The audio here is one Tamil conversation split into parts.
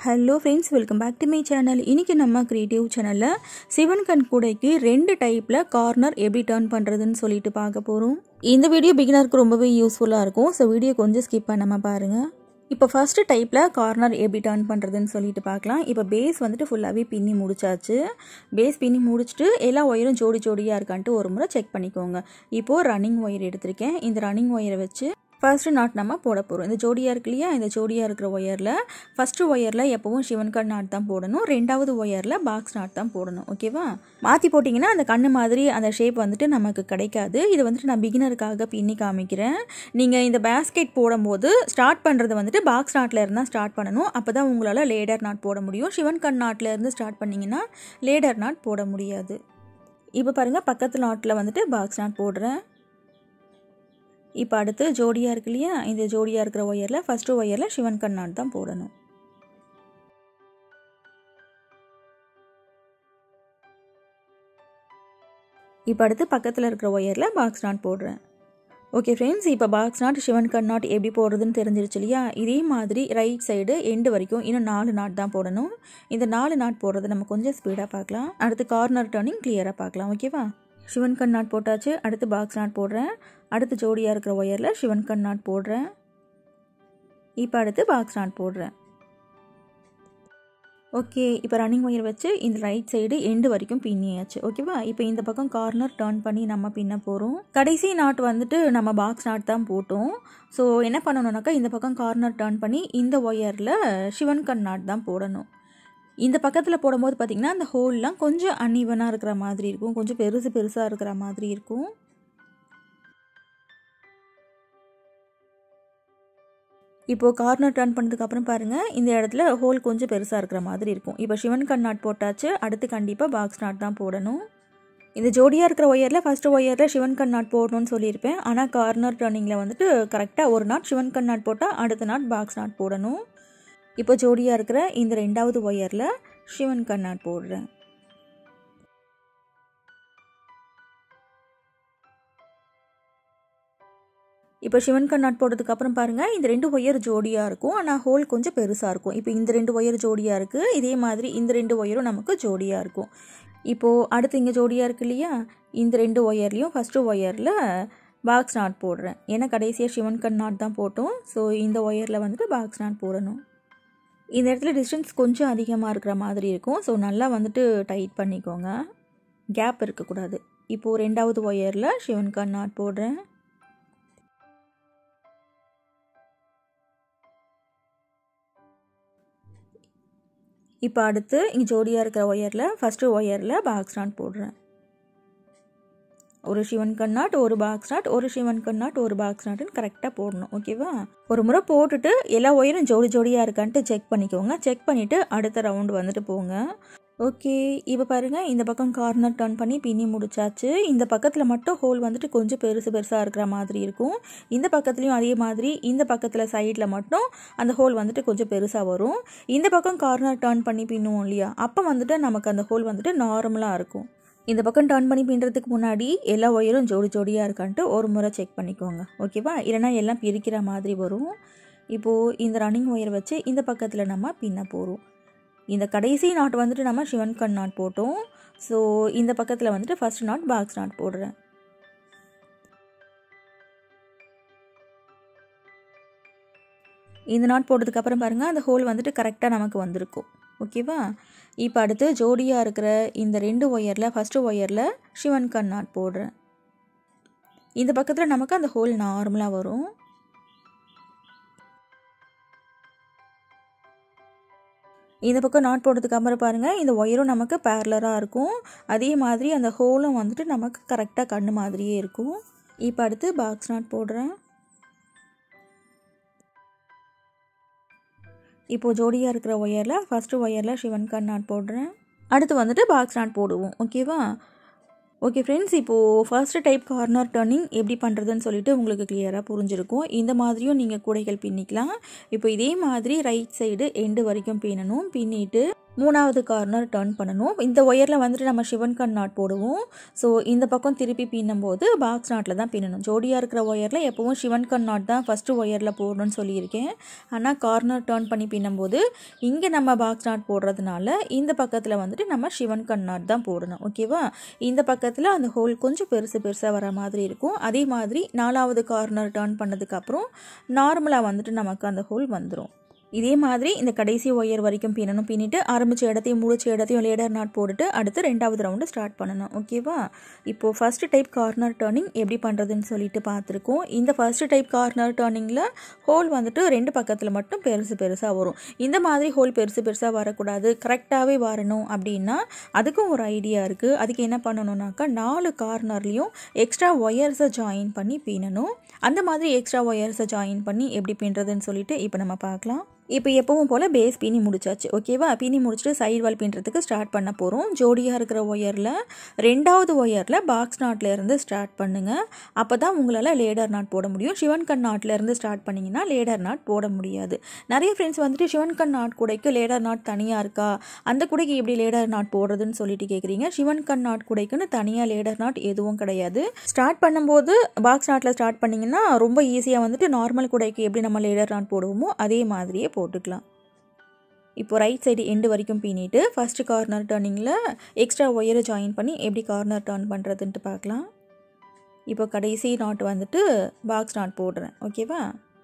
hello friends welcome back to my channel இன்றைக்கி நம்ம க்ரியேட்டிவ் சேனலில் சிவன் கண் கூடைக்கு ரெண்டு டைப்பில் கார்னர் எப்படி டர்ன் பண்ணுறதுன்னு சொல்லிட்டு பார்க்க போகிறோம் இந்த வீடியோ பிகினருக்கு ரொம்பவே யூஸ்ஃபுல்லாக இருக்கும் ஸோ வீடியோ கொஞ்சம் ஸ்கிப் பண்ணாமல் பாருங்கள் இப்போ ஃபஸ்ட்டு டைப்பில் கார்னர் எப்படி டர்ன் பண்ணுறதுன்னு சொல்லிட்டு பார்க்கலாம் இப்போ பேஸ் வந்துட்டு ஃபுல்லாகவே பின்னி முடிச்சாச்சு பேஸ் பின்னி முடிச்சுட்டு எல்லா ஒயரும் ஜோடி ஜோடியாக இருக்கான்ட்டு ஒரு முறை செக் பண்ணிக்கோங்க இப்போது ரன்னிங் ஒயர் எடுத்திருக்கேன் இந்த ரன்னிங் ஒயரை வச்சு ஃபர்ஸ்ட் நாட் நம்ம போட போகிறோம் இந்த ஜோடியாக இருக்கு இல்லையா இந்த ஜோடியாக இருக்கிற ஒயரில் ஃபஸ்ட்டு ஒயரில் எப்போவும் சிவன் கண் நாட் தான் போடணும் ரெண்டாவது ஒயரில் பாக்ஸ் நாட் தான் போடணும் ஓகேவா மாற்றி போட்டிங்கன்னா அந்த கண்ணு மாதிரி அந்த ஷேப் வந்துட்டு நமக்கு கிடைக்காது இது வந்துட்டு நான் பிகினருக்காக பின்னி காமிக்கிறேன் நீங்கள் இந்த பேஸ்கெட் போடும்போது ஸ்டார்ட் பண்ணுறது வந்துட்டு பாக்ஸ் நாட்டில் இருந்தால் ஸ்டார்ட் பண்ணணும் அப்போ தான் உங்களால் லேடர் நாட் போட முடியும் சிவன் கண் நாட்டில் இருந்து ஸ்டார்ட் பண்ணிங்கன்னா லேடர் நாட் போட முடியாது இப்போ பாருங்கள் பக்கத்து நாட்டில் வந்துட்டு பாக்ஸ் நாட் போடுறேன் இப்போ அடுத்து ஜோடியாக இருக்கு இல்லையா இந்த ஜோடியாக இருக்கிற ஒயரில் ஃபஸ்ட்டு ஒயரில் சிவன் கண்ணாட் தான் போடணும் இப்போ அடுத்து பக்கத்தில் இருக்கிற ஒயரில் பாக்ஸ் நாட் போடுறேன் ஓகே ஃப்ரெண்ட்ஸ் இப்போ பாக்ஸ் நாட் சிவன் கண் நாட் எப்படி போடுறதுன்னு தெரிஞ்சிருச்சு இல்லையா இதே மாதிரி ரைட் சைடு எண்டு வரைக்கும் இன்னும் நாலு நாட் தான் போடணும் இந்த நாலு நாட் போடுறது நம்ம கொஞ்சம் ஸ்பீடாக பார்க்கலாம் அடுத்து கார்னர் டர்னிங் கிளியராக பார்க்கலாம் ஓகேவா சிவன் கண் நாட் போட்டாச்சு அடுத்து பாக்ஸ் நாட் போடுறேன் அடுத்து ஜோடியாக இருக்கிற ஒயரில் சிவன் கண் நாட் போடுறேன் இப்போ அடுத்து பாக்ஸ் நாட் போடுறேன் ஓகே இப்போ ரன்னிங் ஒயர் வச்சு இந்த ரைட் சைடு எண்டு வரைக்கும் பின்னியாச்சு ஓகேவா இப்போ இந்த பக்கம் கார்னர் டர்ன் பண்ணி நம்ம பின்ன போகிறோம் கடைசி நாட் வந்துட்டு நம்ம பாக்ஸ் நாட் தான் போட்டோம் ஸோ என்ன பண்ணணும்னாக்கா இந்த பக்கம் கார்னர் டர்ன் பண்ணி இந்த ஒயரில் சிவன் கண் நாட் தான் போடணும் இந்த பக்கத்தில் போடும்போது பார்த்திங்கன்னா அந்த ஹோல்லாம் கொஞ்சம் அன்இவனாக இருக்கிற மாதிரி இருக்கும் கொஞ்சம் பெருசு பெருசாக இருக்கிற மாதிரி இருக்கும் இப்போது கார்னர் டர்ன் பண்ணதுக்கப்புறம் பாருங்கள் இந்த இடத்துல ஹோல் கொஞ்சம் பெருசாக இருக்கிற மாதிரி இருக்கும் இப்போ சிவன் கண் நாட் போட்டாச்சு அடுத்து கண்டிப்பாக பாக்ஸ் நாட் தான் போடணும் இந்த ஜோடியாக இருக்கிற ஒயரில் ஃபஸ்ட்டு ஒயரில் சிவன் கண் நாட் போடணும்னு சொல்லியிருப்பேன் ஆனால் கார்னர் டர்னிங்கில் வந்துட்டு கரெக்டாக ஒரு நாட் சிவன் கண் நாட் போட்டால் அடுத்த நாட் பாக்ஸ் நாட் போடணும் இப்போ ஜோடியாக இருக்கிற இந்த ரெண்டாவது ஒயரில் சிவன் கண் நாட் போடுறேன் இப்போ சிவன் கண் நாட் போட்டதுக்கு அப்புறம் பாருங்கள் இந்த ரெண்டு ஒயர் ஜோடியாக இருக்கும் ஆனால் ஹோல் கொஞ்சம் பெருசாக இருக்கும் இப்போ இந்த ரெண்டு ஒயர் ஜோடியாக இருக்குது இதே மாதிரி இந்த ரெண்டு ஒயரும் நமக்கு ஜோடியாக இருக்கும் இப்போது அடுத்து இங்கே ஜோடியாக இருக்கு இல்லையா இந்த ரெண்டு ஒயர்லேயும் ஃபஸ்ட்டு ஒயரில் பாக்ஸ் நாட் போடுறேன் ஏன்னா கடைசியாக சிவன் கண் நாட் தான் போட்டோம் ஸோ இந்த ஒயரில் வந்துட்டு பாக்ஸ் நாட் போடணும் இந்த இடத்துல டிஸ்டன்ஸ் கொஞ்சம் அதிகமாக இருக்கிற மாதிரி இருக்கும் ஸோ நல்லா வந்துட்டு டைட் பண்ணிக்கோங்க கேப் இருக்கக்கூடாது இப்போது ரெண்டாவது ஒயரில் சிவன் கண் நாட் போடுறேன் இப்போ அடுத்து இங்கே ஜோடியாக இருக்கிற ஒயரில் ஃபஸ்ட்டு ஒயரில் பாக்ஸ் நாட் போடுறேன் ஒரு சிவன் கண்ணாட் ஒரு பாக்ஸ் நாட் ஒரு சிவன் கண்ணாட் ஒரு பாக்ஸ் நாட்டுன்னு கரெக்டாக போடணும் ஓகேவா ஒரு முறை போட்டுட்டு எல்லா ஒயரும் ஜோடி ஜோடியாக இருக்கான்ட்டு செக் பண்ணிக்கோங்க செக் பண்ணிவிட்டு அடுத்த ரவுண்டு வந்துட்டு போங்க ஓகே இப்போ பாருங்கள் இந்த பக்கம் கார்னர் டர்ன் பண்ணி பின்னி முடிச்சாச்சு இந்த பக்கத்தில் மட்டும் ஹோல் வந்துட்டு கொஞ்சம் பெருசு பெருசாக இருக்கிற மாதிரி இருக்கும் இந்த பக்கத்துலேயும் அதே மாதிரி இந்த பக்கத்தில் சைடில் மட்டும் அந்த ஹோல் வந்துட்டு கொஞ்சம் பெருசாக வரும் இந்த பக்கம் கார்னர் டர்ன் பண்ணி பின்னுவோம் இல்லையா அப்போ வந்துட்டு நமக்கு அந்த ஹோல் வந்துட்டு நார்மலாக இருக்கும் இந்த பக்கம் டர்ன் பண்ணி பின்னுறதுக்கு முன்னாடி எல்லா ஒயரும் ஜோடி ஜோடியாக இருக்கான்ட்டு ஒரு முறை செக் பண்ணிக்கோங்க ஓகேவா இல்லைனா எல்லாம் பிரிக்கிற மாதிரி வரும் இப்போது இந்த ரன்னிங் ஒயர் வச்சு இந்த பக்கத்தில் நம்ம பின்ன போகிறோம் இந்த கடைசி நாட் வந்துட்டு நம்ம சிவன் கண் நாட் போட்டோம் ஸோ இந்த பக்கத்தில் வந்துட்டு ஃபஸ்ட் நாட் பாக்ஸ் நாட் போடுறேன் இந்த நாட் போட்டதுக்கப்புறம் பாருங்கள் அந்த ஹோல் வந்துட்டு கரெக்டாக நமக்கு வந்திருக்கும் ஓகேவா இப்போ அடுத்து ஜோடியாக இருக்கிற இந்த ரெண்டு ஒயரில் ஃபஸ்ட்டு ஒயரில் சிவன் கண் நாட் போடுறேன் இந்த பக்கத்தில் நமக்கு அந்த ஹோல் நார்மலாக வரும் இந்த பக்கம் நாட் போடுறதுக்கு அப்புறம் பாருங்கள் இந்த ஒயரும் நமக்கு பேரலராக இருக்கும் அதே மாதிரி அந்த ஹோலும் வந்துட்டு நமக்கு கரெக்டாக கண்ணு மாதிரியே இருக்கும் இப்போ அடுத்து பாக்ஸ் நாட் போடுறேன் இப்போது ஜோடியாக இருக்கிற ஒயரில் ஃபஸ்ட்டு ஒயரில் சிவன் கண் நாட் போடுறேன் அடுத்து வந்துட்டு பாக்ஸ் நாட் போடுவோம் ஓகேவா ஓகே ஃப்ரெண்ட்ஸ் இப்போது ஃபர்ஸ்ட் டைப் கார்னர் டர்னிங் எப்படி பண்ணுறதுன்னு சொல்லிட்டு உங்களுக்கு கிளியராக புரிஞ்சிருக்கும் இந்த மாதிரியும் நீங்கள் கூடைகள் பின்னிக்கலாம் இப்போ இதே மாதிரி ரைட் சைடு எண்டு வரைக்கும் பின்னணும் பின்னிட்டு மூணாவது கார்னர் டர்ன் பண்ணணும் இந்த ஒயரில் வந்துட்டு நம்ம சிவன் கண் நாட் போடுவோம் ஸோ இந்த பக்கம் திருப்பி பின்னும்போது பாக்ஸ் நாட்டில் தான் பின்னணும் ஜோடியாக இருக்கிற ஒயரில் எப்போவும் சிவன் கண் நாட் தான் ஃபஸ்ட்டு ஒயரில் போடணும்னு சொல்லியிருக்கேன் ஆனால் கார்னர் டர்ன் பண்ணி பின்னும்போது இங்கே நம்ம பாக்ஸ் நாட் போடுறதுனால இந்த பக்கத்தில் வந்துட்டு நம்ம சிவன் கண் நாட் தான் போடணும் ஓகேவா இந்த பக்கத்தில் அந்த ஹோல் கொஞ்சம் பெருசு பெருசாக வர மாதிரி இருக்கும் அதே மாதிரி நாலாவது கார்னர் டர்ன் பண்ணதுக்கப்புறம் நார்மலாக வந்துட்டு நமக்கு அந்த ஹோல் வந்துடும் இதே மாதிரி இந்த கடைசி ஒயர் வரைக்கும் பின்னணும் பின்னிட்டு ஆரம்பித்த இடத்தையும் முடிச்ச இடத்தையும் லேடர் நாட் போட்டுட்டு அடுத்து ரெண்டாவது ரவுண்டு ஸ்டார்ட் பண்ணணும் ஓகேவா இப்போது ஃபஸ்ட்டு டைப் கார்னர் டர்னிங் எப்படி பண்ணுறதுன்னு சொல்லிட்டு பார்த்துருக்கோம் இந்த ஃபஸ்ட்டு டைப் கார்னர் டர்னிங்கில் ஹோல் வந்துட்டு ரெண்டு பக்கத்தில் மட்டும் பெருசு பெருசாக வரும் இந்த மாதிரி ஹோல் பெருசு பெருசாக வரக்கூடாது கரெக்டாகவே வரணும் அப்படின்னா அதுக்கும் ஒரு ஐடியா இருக்குது அதுக்கு என்ன பண்ணணும்னாக்கா நாலு கார்னர்லேயும் எக்ஸ்ட்ரா ஒயர்ஸை ஜாயின் பண்ணி பின்னணும் அந்த மாதிரி எக்ஸ்ட்ரா ஒயர்ஸை ஜாயின் பண்ணி எப்படி பின்னுறதுன்னு சொல்லிட்டு இப்போ நம்ம பார்க்கலாம் இப்போ எப்பவும் போல் பேஸ் பின்னி முடிச்சாச்சு ஓகேவா பின்னி முடிச்சுட்டு சைடு வால் பின்னுறதுக்கு ஸ்டார்ட் பண்ண போகிறோம் ஜோடியாக இருக்கிற ஒயரில் ரெண்டாவது ஒயரில் பாக்ஸ் நாட்டில் இருந்து ஸ்டார்ட் பண்ணுங்கள் அப்போ தான் உங்களால் லேடர் நாட் போட முடியும் சிவன் கண் நாட்டில் இருந்து ஸ்டார்ட் பண்ணிங்கன்னா லேடர் நாட் போட முடியாது நிறைய ஃப்ரெண்ட்ஸ் வந்துட்டு சிவன் கண் நாட் கூடைக்கு லேடர் நாட் தனியாக இருக்கா அந்த கூடைக்கு எப்படி லேடர் நாட் போடுறதுன்னு சொல்லிட்டு கேட்குறீங்க சிவன் கண் நாட் கூடைக்குன்னு தனியாக லேடர் நாட் எதுவும் கிடையாது ஸ்டார்ட் பண்ணும்போது பாக்ஸ் நாட்டில் ஸ்டார்ட் பண்ணிங்கன்னா ரொம்ப ஈஸியாக வந்துட்டு நார்மல் கூடைக்கு எப்படி நம்ம லேடர் நாட் போடுவோமோ அதே மாதிரியே போட்டுக்கலாம் இப்போ ரைட் சைடு எண்டு வரைக்கும் பின்னிட்டு ஃபஸ்ட்டு கார்னர் டர்னிங்கில் எக்ஸ்ட்ரா ஒயரை ஜாயின் பண்ணி எப்படி கார்னர் டர்ன் பண்ணுறதுன்ட்டு பார்க்கலாம் இப்போ கடைசி நாட் வந்துட்டு பாக்ஸ் நாட் போடுறேன் ஓகேவா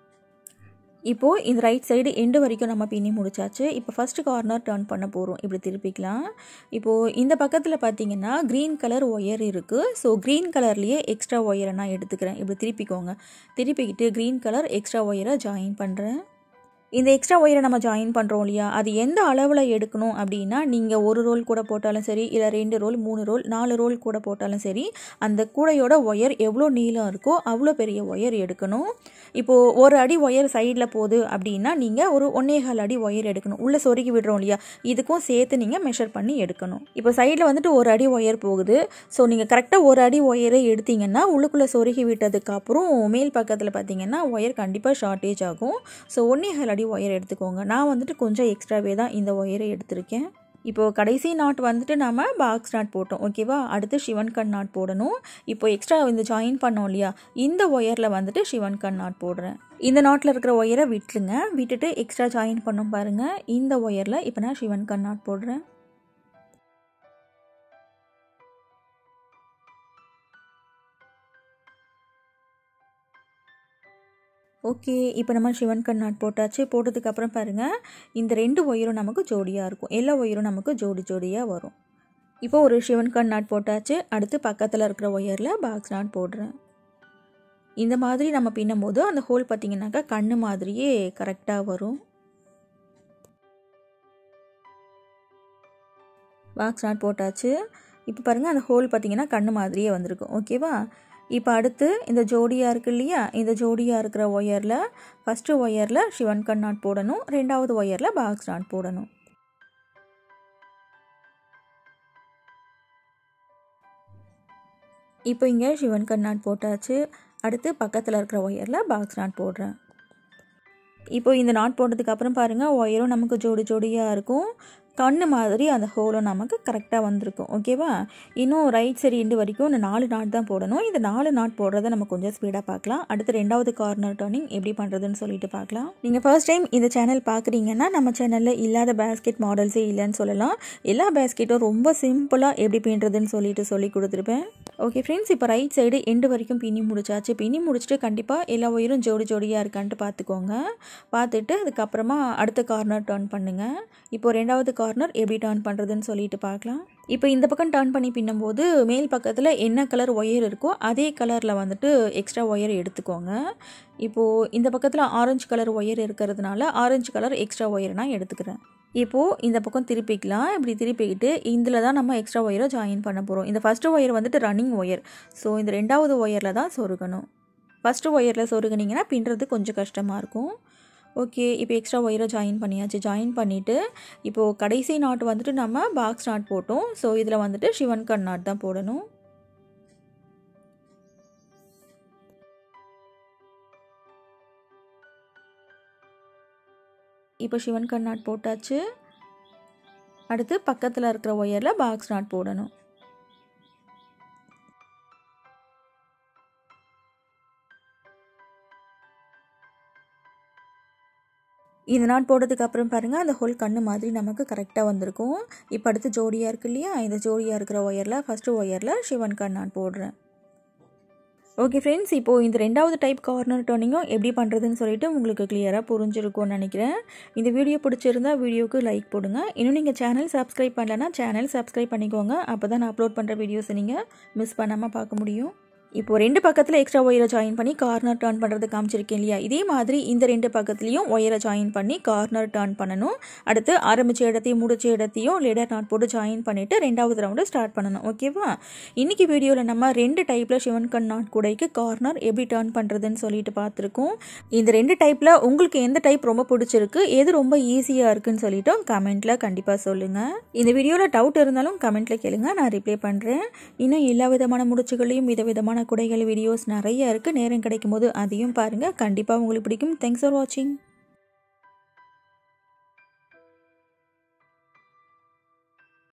இப்போது இந்த ரைட் சைடு எண்டு வரைக்கும் நம்ம பின்னி முடிச்சாச்சு இப்போ ஃபஸ்ட்டு கார்னர் டர்ன் பண்ண போகிறோம் இப்படி திருப்பிக்கலாம் இப்போது இந்த பக்கத்தில் பார்த்தீங்கன்னா க்ரீன் கலர் ஒயர் இருக்குது ஸோ க்ரீன் கலர்லேயே எக்ஸ்ட்ரா ஒயரை நான் எடுத்துக்கிறேன் இப்படி திருப்பிக்கோங்க திருப்பிக்கிட்டு க்ரீன் கலர் எக்ஸ்ட்ரா ஒயரை ஜாயின் பண்ணுறேன் இந்த எக்ஸ்ட்ரா ஒயரை நம்ம ஜாயின் பண்ணுறோம் இல்லையா அது எந்த அளவில் எடுக்கணும் அப்படின்னா நீங்கள் ஒரு ரோல் கூட போட்டாலும் சரி இல்லை ரெண்டு ரோல் மூணு ரோல் நாலு ரோல் கூட போட்டாலும் சரி அந்த கூடையோட ஒயர் எவ்வளோ நீளம் இருக்கோ அவ்வளோ பெரிய ஒயர் எடுக்கணும் இப்போது ஒரு அடி ஒயர் சைடில் போகுது அப்படின்னா நீங்கள் ஒரு ஒன்னேகால் அடி ஒயர் எடுக்கணும் உள்ளே சொருகி விடுறோம் இல்லையா இதுக்கும் சேர்த்து நீங்கள் மெஷர் பண்ணி எடுக்கணும் இப்போ சைடில் வந்துட்டு ஒரு அடி ஒயர் போகுது ஸோ நீங்கள் கரெக்டாக ஒரு அடி ஒயரை எடுத்தீங்கன்னா உள்ளுக்குள்ளே சொருகி விட்டதுக்கப்புறம் மேல் பக்கத்தில் பார்த்தீங்கன்னா ஒயர் கண்டிப்பாக ஷார்ட்டேஜ் ஆகும் ஸோ ஒன்னேகால் அடி ஒயர் எடுத்துக்கோங்க நான் வந்துட்டு கொஞ்சம் எக்ஸ்ட்ராவே தான் இந்த ஒயரை எடுத்திருக்கேன் இப்போது கடைசி நாட் வந்துட்டு நம்ம பாக்ஸ் நாட் போட்டோம் ஓகேவா அடுத்து சிவன் கண் நாட் போடணும் இப்போ எக்ஸ்ட்ரா இந்த ஜாயின் பண்ணோம் இல்லையா இந்த ஒயரில் வந்துட்டு சிவன் கண் நாட் போடுறேன் இந்த நாட்டில் இருக்கிற ஒயரை விட்டுருங்க விட்டுட்டு எக்ஸ்ட்ரா ஜாயின் பண்ணோம் பாருங்கள் இந்த ஒயரில் இப்போ நான் சிவன் கண் நாட் போடுறேன் ஓகே இப்போ நம்ம சிவன் கண் நாட் போட்டாச்சு போட்டதுக்கப்புறம் பாருங்கள் இந்த ரெண்டு ஒயரும் நமக்கு ஜோடியாக இருக்கும் எல்லா ஒயரும் நமக்கு ஜோடி ஜோடியாக வரும் இப்போ ஒரு சிவன் கண் நாட் போட்டாச்சு அடுத்து பக்கத்தில் இருக்கிற ஒயரில் பாக்ஸ் நாட் போடுறேன் இந்த மாதிரி நம்ம பின்னும்போது அந்த ஹோல் பார்த்திங்கனாக்கா கண்ணு மாதிரியே கரெக்டாக வரும் பாக்ஸ் நாட் போட்டாச்சு இப்போ பாருங்கள் அந்த ஹோல் பார்த்திங்கன்னா கண்ணு மாதிரியே வந்திருக்கும் ஓகேவா இப்போ அடுத்து இந்த ஜோடியாக இருக்கு இல்லையா இந்த ஜோடியாக இருக்கிற ஒயரில் ஃபஸ்ட்டு ஒயரில் சிவன் கண் நாட் போடணும் ரெண்டாவது ஒயரில் பாக்ஸ் நாட் போடணும் இப்போ இங்கே சிவன் கண் நாட் போட்டாச்சு அடுத்து பக்கத்தில் இருக்கிற ஒயரில் பாக்ஸ் நாட் போடுறேன் இப்போ இந்த நாட் போட்டதுக்கு அப்புறம் பாருங்கள் ஒயரும் நமக்கு ஜோடி ஜோடியாக இருக்கும் கண்ணு மாதிரி அந்த ஹோலும் நமக்கு கரெக்டாக வந்திருக்கும் ஓகேவா இன்னும் ரைட் சைடு எண்டு வரைக்கும் இந்த நாலு நாட் தான் போடணும் இந்த நாலு நாட் போடுறத நம்ம கொஞ்சம் ஸ்பீடாக பார்க்கலாம் அடுத்து ரெண்டாவது கார்னர் டர்னிங் எப்படி பண்ணுறதுன்னு சொல்லிட்டு பார்க்கலாம் நீங்கள் ஃபர்ஸ்ட் டைம் இந்த சேனல் பார்க்குறீங்கன்னா நம்ம சேனலில் இல்லாத பேஸ்கெட் மாடல்ஸே இல்லைன்னு சொல்லலாம் எல்லா பேஸ்கெட்டும் ரொம்ப சிம்பிளாக எப்படி பின்னுறதுன்னு சொல்லிட்டு சொல்லி கொடுத்துருப்பேன் ஓகே ஃப்ரெண்ட்ஸ் இப்போ ரைட் சைடு எண்டு வரைக்கும் பின்னி முடிச்சாச்சு பின்னி முடிச்சுட்டு கண்டிப்பாக எல்லா ஒயரும் ஜோடி ஜோடியாக இருக்கான்ட்டு பார்த்துக்கோங்க பார்த்துட்டு அதுக்கப்புறமா அடுத்த கார்னர் டர்ன் பண்ணுங்கள் இப்போ ரெண்டாவது கார்னர் எப்படி டர்ன் பண்ணுறதுன்னு சொல்லிட்டு பார்க்கலாம் இப்போ இந்த பக்கம் டர்ன் பண்ணி பின்னும்போது மேல் பக்கத்தில் என்ன கலர் ஒயர் இருக்கோ அதே கலரில் வந்துட்டு எக்ஸ்ட்ரா ஒயர் எடுத்துக்கோங்க இப்போது இந்த பக்கத்தில் ஆரஞ்சு கலர் ஒயர் இருக்கிறதுனால ஆரஞ்சு கலர் எக்ஸ்ட்ரா ஒயர் நான் எடுத்துக்கிறேன் இப்போது இந்த பக்கம் திருப்பிக்கலாம் இப்படி திருப்பிக்கிட்டு இதில் தான் நம்ம எக்ஸ்ட்ரா ஒயரை ஜாயின் பண்ண போகிறோம் இந்த ஃபஸ்ட்டு ஒயர் வந்துட்டு ரன்னிங் ஒயர் ஸோ இந்த ரெண்டாவது ஒயரில் தான் சொருகணும் ஃபஸ்ட்டு ஒயரில் சொருகுனிங்கன்னா பின்னுறது கொஞ்சம் கஷ்டமாக இருக்கும் ஓகே இப்போ எக்ஸ்ட்ரா ஒயரை ஜாயின் பண்ணியாச்சு ஜாயின் பண்ணிவிட்டு இப்போது கடைசி நாட் வந்துட்டு நம்ம பாக்ஸ் நாட் போட்டோம் ஸோ இதில் வந்துட்டு சிவன் கண் நாட் தான் போடணும் இப்போ சிவன் கண் நாட் போட்டாச்சு அடுத்து பக்கத்தில் இருக்கிற ஒயரில் பாக்ஸ் நாட் போடணும் இந்த நாட் போட்டதுக்கு அப்புறம் பாருங்கள் அந்த ஹோல் கண்ணு மாதிரி நமக்கு கரெக்டாக வந்திருக்கும் இப்போ அடுத்து ஜோடியாக இருக்கு இல்லையா இந்த ஜோடியாக இருக்கிற ஒயரில் ஃபஸ்ட்டு ஒயரில் சிவன் கண் நான் போடுறேன் ஓகே ஃப்ரெண்ட்ஸ் இப்போது இந்த ரெண்டாவது டைப் கார்னர் டர்னிங்கும் எப்படி பண்ணுறதுன்னு சொல்லிட்டு உங்களுக்கு கிளியராக புரிஞ்சிருக்கும்னு நினைக்கிறேன் இந்த வீடியோ பிடிச்சிருந்தா வீடியோக்கு லைக் போடுங்க இன்னும் நீங்கள் சேனல் சப்ஸ்கிரைப் பண்ணலன்னா சேனல் சப்ஸ்கிரைப் பண்ணிக்கோங்க அப்போ தான் நான் அப்லோட் பண்ணுற வீடியோஸை நீங்கள் மிஸ் பண்ணாமல் பார்க்க முடியும் இப்போ ரெண்டு பக்கத்தில் எக்ஸ்ட்ரா ஒயரை ஜாயின் பண்ணி கார்னர் டர்ன் பண்ணுறது காமிச்சிருக்கேன் இல்லையா இதே மாதிரி இந்த ரெண்டு பக்கத்துலேயும் ஒயரை ஜாயின் பண்ணி கார்னர் டர்ன் பண்ணணும் அடுத்து ஆரம்பித்த இடத்தையும் முடிச்ச இடத்தையும் லேடர் நாட் போட்டு ஜாயின் பண்ணிவிட்டு ரெண்டாவது ரவுண்டு ஸ்டார்ட் பண்ணணும் ஓகேவா இன்றைக்கி வீடியோவில் நம்ம ரெண்டு டைப்பில் சிவன் கண் நாட் கூடைக்கு கார்னர் எப்படி டர்ன் பண்ணுறதுன்னு சொல்லிட்டு பார்த்துருக்கோம் இந்த ரெண்டு டைப்பில் உங்களுக்கு எந்த டைப் ரொம்ப பிடிச்சிருக்கு எது ரொம்ப ஈஸியாக இருக்குன்னு சொல்லிட்டு கமெண்ட்டில் கண்டிப்பாக சொல்லுங்கள் இந்த வீடியோவில் டவுட் இருந்தாலும் கமெண்ட்டில் கேளுங்க நான் ரிப்ளை பண்ணுறேன் இன்னும் எல்லா விதமான முடிச்சுகளையும் வித விதமான குடைகள் வீடியோஸ் நிறைய இருக்குது நேரம் கிடைக்கும் போது அதையும் பாருங்கள் கண்டிப்பாக உங்களுக்கு பிடிக்கும் தேங்க்ஸ் ஃபார் வாட்சிங்